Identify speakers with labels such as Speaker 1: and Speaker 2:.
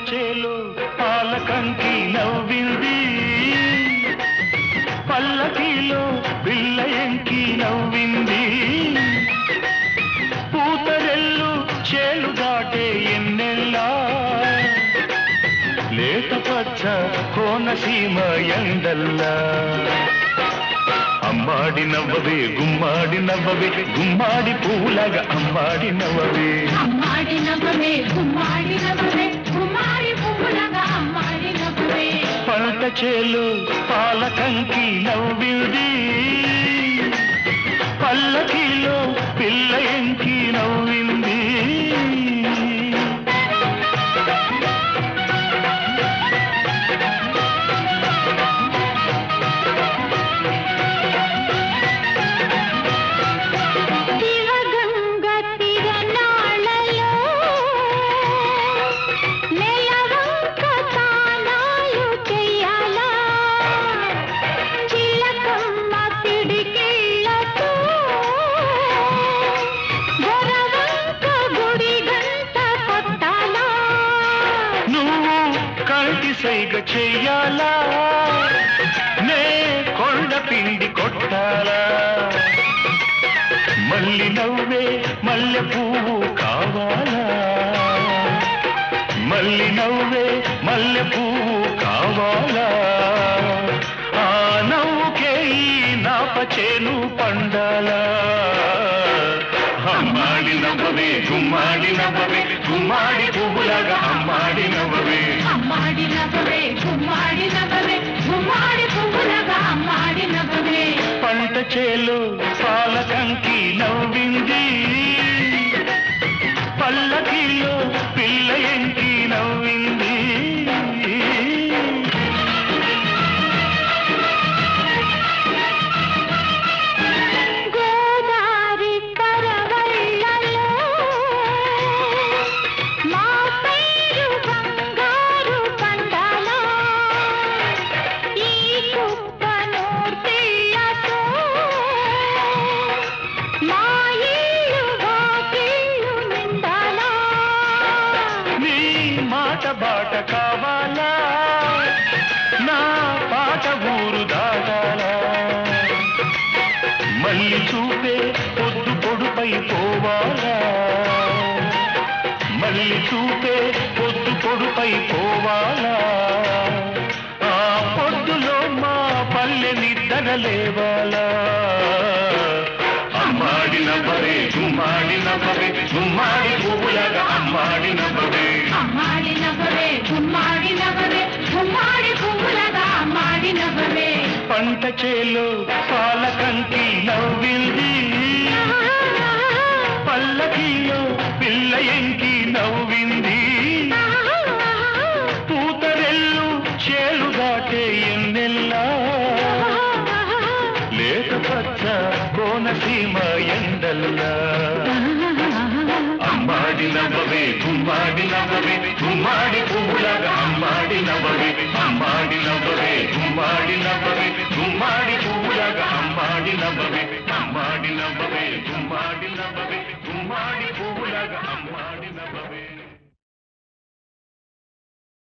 Speaker 1: చేలో పాలకంకి నవ్వింది పల్లకిలో పిల్ల ఎంకి నవ్వింది పూతరెల్లు చేలు దాటే ఎన్నెల్లా లేత పచ్చ కోనసీమ ఎండల్లా అమ్మాడి నవ్వవే గుమ్మాడి నవ్వవే గుమ్మాడి పూలగా అమ్మాడి నవ్వవే
Speaker 2: అమ్మాడి నవ్వవే గుమ్మాడి నవ్వవే గుమ్మాడి పువ్వులగా అమ్మాడి నవ్వవే
Speaker 1: పంట చేలు పాలకంకి నవ్వింది పల్లకిలో పిల్ల ఎంకి నవ్వింది
Speaker 2: శివగంగ తిరణాలలో నెలవంక తానాలు చెయ్యాలా చిలకమ్మ పిడికిళ్ళతో గొరవంక గుడి గంట కొట్టాలా
Speaker 1: నువ్వు కంటి సైగ చెయ్యాలా నే కొండ పిండి కొట్టాలా మల్లి నవ్వే మల్లె పువ్వు కావాలా మల్లి నవ్వే మల్లె పువ్వు కావాలా ఆ నవ్వుకే ఈ నాపచేను పండాలా అమ్మాడి నవ్వవే గుమ్మాడి నవ్వవే గుమ్మాడి పువ్వులాగా అమ్మాడి నవ్వవే
Speaker 2: అమ్మాడి నవ్వవే గుమ్మాడి నవ్వవే గుమ్మాడి పువ్వులగా అమ్మాడి నవ్వవే
Speaker 1: పంట చేలు పాలకంకి నవ్వింది పల్లకిలో పిల్ల ఎంకి నవ్వింది
Speaker 2: గోదారి కరవళ్ళలో మా పేరు బంగారు పండాలా ఈ కుప్పను పిల్లతో మా ఇల్లు వాకిళ్ళు నిండాలా
Speaker 1: నీ మాట బాట కావాలా నా పాట ఊరు దాటాలా మళ్ళీ చూపే పొద్దు పొడుపై పోవాలా మళ్ళీ చూపే పొద్దు పొడుపై పోవాలా ఆ పొద్దులో మా పల్లె నిద్ర లేవాలా అమ్మాడి నవ్వవే గుమ్మాడి నవ్వవే గుమ్మాడి పువ్వులాగా అమ్మాడి నవ్వవే
Speaker 2: అమ్మాడి నవ్వవే గుమ్మాడి నవ్వవే గుమ్మాడి పువ్వులగా అమ్మాడి నవ్వవే
Speaker 1: పంట చేలో పాలకంకి నవ్వింది పల్లకిలో పిల్ల ఎంకి నవ్వింది పూతరెల్లు చేలు దాటే ఎన్నెల్లా లేత పచ్చ కోనసీమ ఎండల్లా అమ్మాడి నవ్వవే గుమ్మాడి నవ్వవే గుమ్మాడి పువ్వులాగా అమ్మాడి నవ్వవే అమ్మాడి నవ్వవే గుమ్మాడి నవ్వవే గుమ్మాడి పువ్వులాగా అమ్మాడి నవ్వవే అమ్మాడి నవ్వవే గుమ్మాడి నవ్వవే గుమ్మాడి పువ్వులాగా అమ్మాడి నవ్వవే